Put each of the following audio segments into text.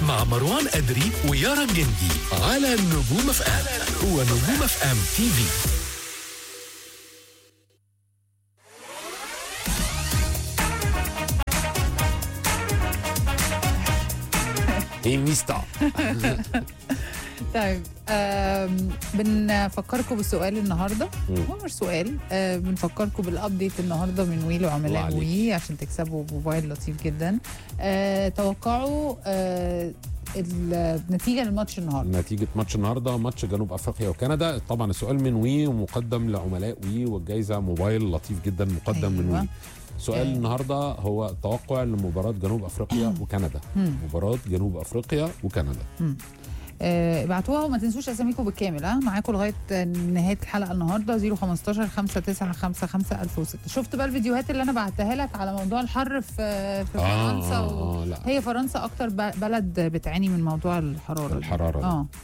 مع مروان أدري ويارا جندي على نجوم اف ام ونجوم اف ام تي في ايه ميستا طيب آم، بنفكركم بالسؤال النهارده مم. هو مش سؤال آه، بنفكركم بالابديت النهارده من وي وعملاء وعليك. وي عشان تكسبوا موبايل لطيف جدا آه، توقعوا آه، النتيجه للماتش النهارده نتيجة ماتش النهارده ماتش جنوب افريقيا وكندا طبعا السؤال من وي ومقدم لعملاء وي والجائزة موبايل لطيف جدا مقدم من أيوة. وي سؤال آه. النهارده هو توقع لمباراة جنوب افريقيا وكندا مم. مباراة جنوب افريقيا وكندا آه، ابعتوها وما تنسوش اساميكم بالكامل ها معاكم لغايه نهايه الحلقه النهارده 015 5955 1006 شفت بقى الفيديوهات اللي انا بعتها لك على موضوع الحر في في فرنسا آه, و... آه, آه لا هي فرنسا اكتر ب- بلد بتعاني من موضوع الحراره دي. الحرارة دي. اه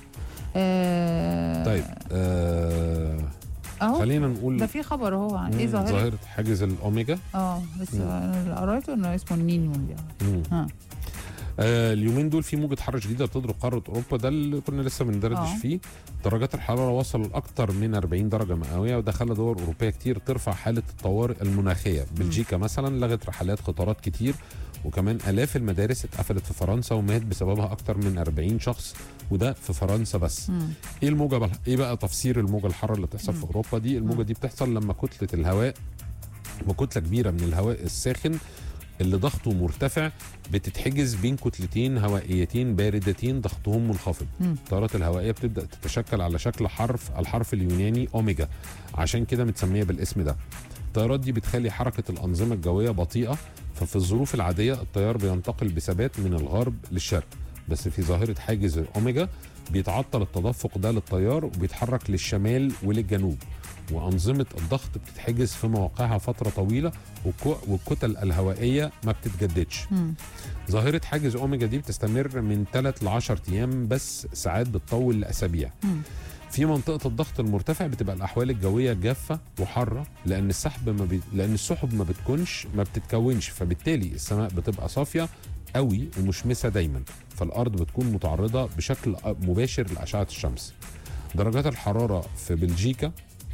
آه، طيب آه اهو خلينا ده نقول في خبر اهو عن ايه مم، ظاهره ظاهرة حاجز الأوميجا اه بس مم. أنا قريته انه اسمه النينيو دي مم. ها آه اليومين دول في موجة حر شديدة بتضرب قارة أوروبا ده اللي كنا لسه بندردش آه. فيه درجات الحرارة وصلوا لأكثر من 40 درجة مئوية وده خلى دول أوروبية كتير ترفع حالة الطوارئ المناخية بلجيكا مثلا لغت رحلات قطارات كتير وكمان آلاف المدارس اتقفلت في فرنسا ومات بسببها أكثر من 40 شخص وده في فرنسا بس مم. ايه الموجه بقى ايه بقى تفسير الموجه الحاره اللي بتحصل في مم. اوروبا دي الموجه مم. دي بتحصل لما كتله الهواء وكتله كبيره من الهواء الساخن اللي ضغطه مرتفع بتتحجز بين كتلتين هوائيتين باردتين ضغطهم منخفض مم. التيارات الهوائيه بتبدا تتشكل على شكل حرف الحرف اليوناني اوميجا عشان كده متسميه بالاسم ده التيارات دي بتخلي حركه الانظمه الجويه بطيئه ففي الظروف العاديه التيار بينتقل بثبات من الغرب للشرق بس في ظاهره حاجز الاوميجا بيتعطل التدفق ده للتيار وبيتحرك للشمال وللجنوب وأنظمة الضغط بتتحجز في مواقعها فترة طويلة والكو- والكتل الهوائية ما بتتجددش مم. ظاهرة حاجز أوميجا دي بتستمر من 3 ل 10 أيام بس ساعات بتطول لأسابيع مم. في منطقة الضغط المرتفع بتبقى الأحوال الجوية جافة وحارة لأن السحب ما بي... لأن السحب ما بتكونش ما بتتكونش فبالتالي السماء بتبقى صافية قوي ومشمسة دايما فالأرض بتكون متعرضة بشكل مباشر لأشعة الشمس درجات الحرارة في بلجيكا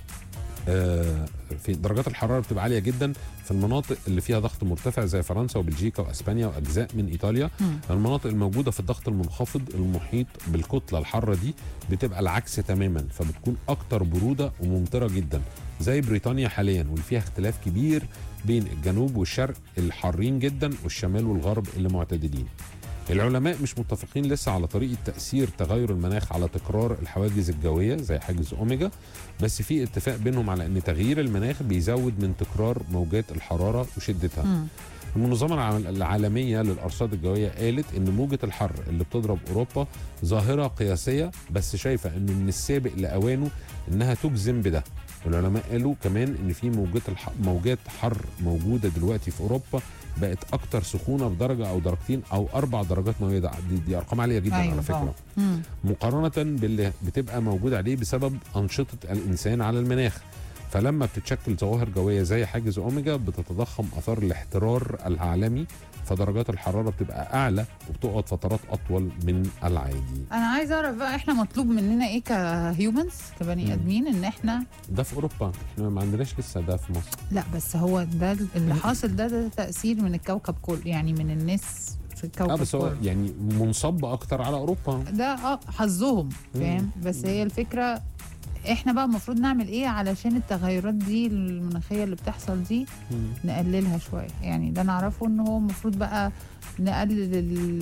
آه، في درجات الحراره بتبقى عاليه جدا في المناطق اللي فيها ضغط مرتفع زي فرنسا وبلجيكا واسبانيا واجزاء من ايطاليا مم. المناطق الموجوده في الضغط المنخفض المحيط بالكتله الحاره دي بتبقى العكس تماما فبتكون اكتر بروده وممطره جدا زي بريطانيا حاليا واللي فيها اختلاف كبير بين الجنوب والشرق الحارين جدا والشمال والغرب اللي معتدلين العلماء مش متفقين لسه على طريقه تاثير تغير المناخ على تكرار الحواجز الجويه زي حاجز اوميجا بس في اتفاق بينهم على ان تغيير المناخ بيزود من تكرار موجات الحراره وشدتها مم. المنظمة الع- العالمية للأرصاد الجوية قالت إن موجة الحر اللي بتضرب أوروبا ظاهرة قياسية بس شايفة إنه من السابق لأوانه إنها تجزم بده والعلماء قالوا كمان إن في موجات الح... موجات حر موجودة دلوقتي في أوروبا بقت أكتر سخونة بدرجة أو درجتين أو أربع درجات مئوية ده- دي, دي أرقام عالية جدا أيوة على فكرة طبعاً. مم. مقارنة باللي بتبقى موجود عليه بسبب أنشطة الإنسان على المناخ فلما بتتشكل ظواهر جوية زي حاجز أوميجا بتتضخم أثار الاحترار العالمي فدرجات الحرارة بتبقى أعلى وبتقعد فترات أطول من العادي انا عايزه اعرف بقى احنا مطلوب مننا ايه كهيومنز كبني مم. ادمين ان احنا ده في أوروبا احنا ما عندناش لسه ده في مصر لا بس هو ده اللي حاصل ده ده تاثير من الكوكب كله يعني من الناس في الكوكب اه بس هو كله يعني منصب أكتر على أوروبا ده اه حظهم فاهم بس هي الفكره احنا بقى المفروض نعمل ايه علشان التغيرات دي المناخيه اللي بتحصل دي مم. نقللها شويه يعني ده نعرفه ان هو المفروض بقى نقلل ال...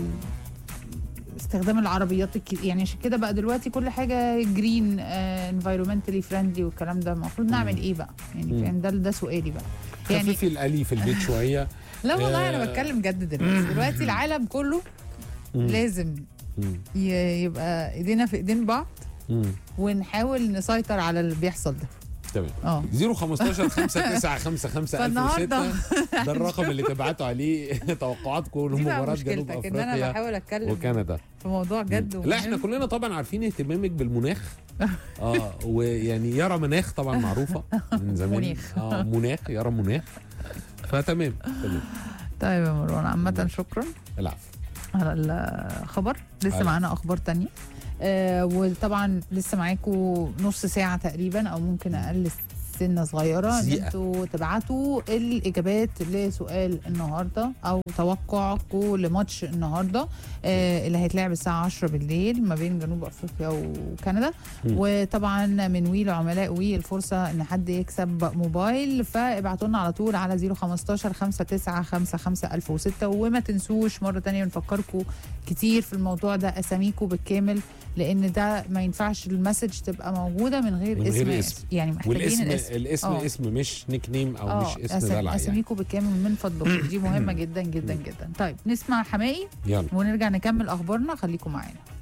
استخدام العربيات الك... يعني عشان كده بقى دلوقتي كل حاجه جرين انفايرمنتالي فريندلي والكلام ده المفروض نعمل ايه بقى يعني مم. فاهم ده ده سؤالي بقى يعني خففي القلي في البيت شوية لا والله انا آه. بتكلم جد دلوقتي دلوقتي العالم كله مم. لازم مم. ي- يبقى ايدينا في ايدين بعض مم. ونحاول نسيطر على اللي بيحصل ده تمام اه 015 59 55 فالنهارده ده الرقم اللي تبعتوا عليه توقعاتكم دي بقى لمباراه جنوب مشكلتك ان انا افريقيا بحاول اتكلم وكندا في موضوع جد لا احنا ومهم. كلنا طبعا عارفين اهتمامك بالمناخ اه ويعني يرى مناخ طبعا معروفه من زمان مناخ. اه مناخ يرى مناخ فتمام تمام طيب يا مروان عامة شكرا العفو على الخبر لسه أيوة. معانا اخبار تانية آه وطبعا لسه معاكم نص ساعه تقريبا او ممكن اقل سنه صغيره ان دقيقة. انتوا تبعتوا الاجابات لسؤال النهارده او توقعكم لماتش النهارده آه اللي هيتلعب الساعه 10 بالليل ما بين جنوب افريقيا وكندا مم. وطبعا من وي لعملاء وي الفرصه ان حد يكسب موبايل فابعتوا لنا على طول على 015 5955 1006 وما تنسوش مره تانية بنفكركم كتير في الموضوع ده اساميكم بالكامل لان ده ما ينفعش المسج تبقى موجوده من غير من اسم, غير اسم. اسم. يعني محتاجين والاسم الاسم الاسم آه. اسم مش نيك نيم او اه مش اسم أسا- دلع يعني اساميكم بالكامل من فضلكم دي مهمه جدا جدا جدا طيب نسمع حمائي يلا ونرجع نكمل اخبارنا خليكم معانا